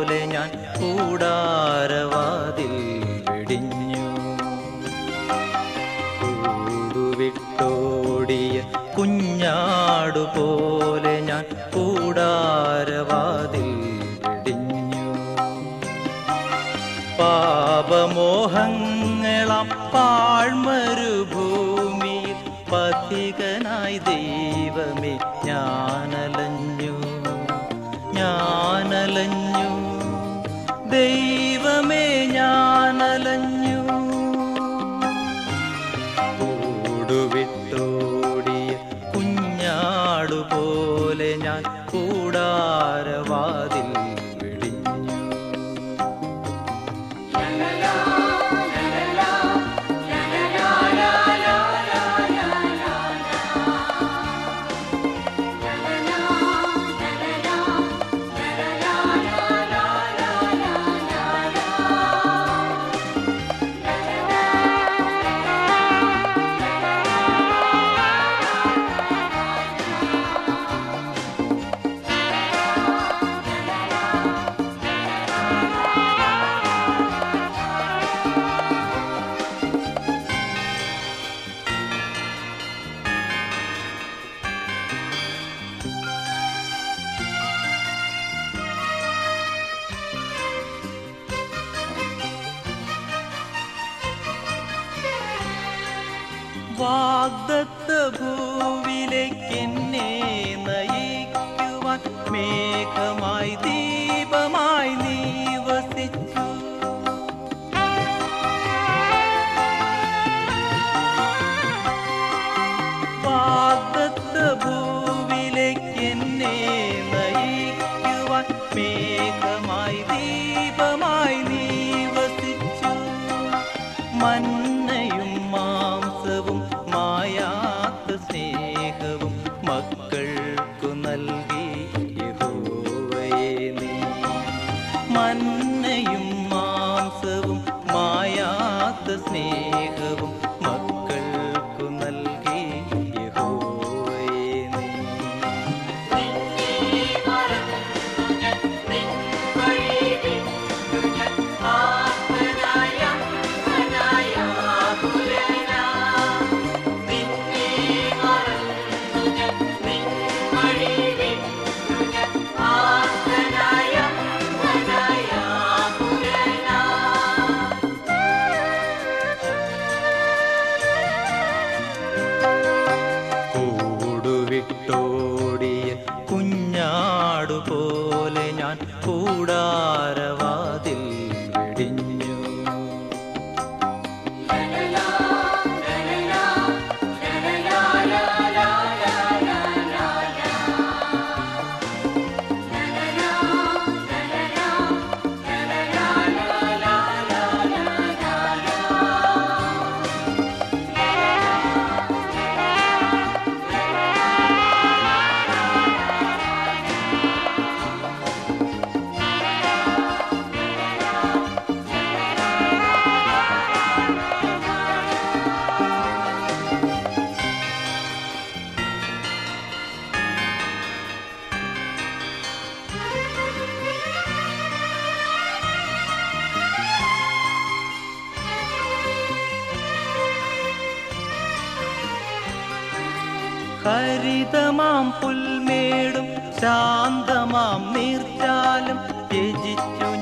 പോലെ ഞാൻ കൂടാരവാതിൽ വെടിഞ്ഞു കൂടുവിട്ടോടിയ കുഞ്ഞാടു പോലെ ഞാൻ കൂടാരവാതിൽ വെടിഞ്ഞു പാപമോഹങ്ങളാം പാഴ്മരുഭൂമിയിൽ പഥികനായി ദൈവമേ ഞാനലഞ്ഞു ഞാനലഞ്ഞു ദൈവമേ ഞാനലഞ്ഞു കൂടുവിട്ടോടിയ കുഞ്ഞാടു പോലെ ഞാൻ കൂടാരവാതിൽ വെടിഞ്ഞു വാഗ്ദത്ത ഭൂവിലേക്ക് എന്നെ നയിക്കുവാൻ മേഘമായി ദീപമായി നീ വസിച്ചു വാഗ്ദത്ത ഭൂവിലേക്ക് എന്നെ നയിക്കുവാൻ മേഘമായി ദീപമായി നീ വസിച്ചു മന്നയും മാംസവും മായാത്ത സ്നേഹവും മക്കൾക്കു നൽകി യഹോവയെ നീ മന്നയും മാംസവും മായാത്ത സ്നേഹവും മക്കൾക്കു നൽകി യഹോവയെ നീ കൂടുവിട്ടോടിയ കുഞ്ഞാടു പോലെ ഞാൻ കൂടാരവാതിൽ വെടിഞ്ഞു ഹരിതമാം പുൽമേടും ശാന്തമാം നീർച്ചാലും ത്യജിച്ചു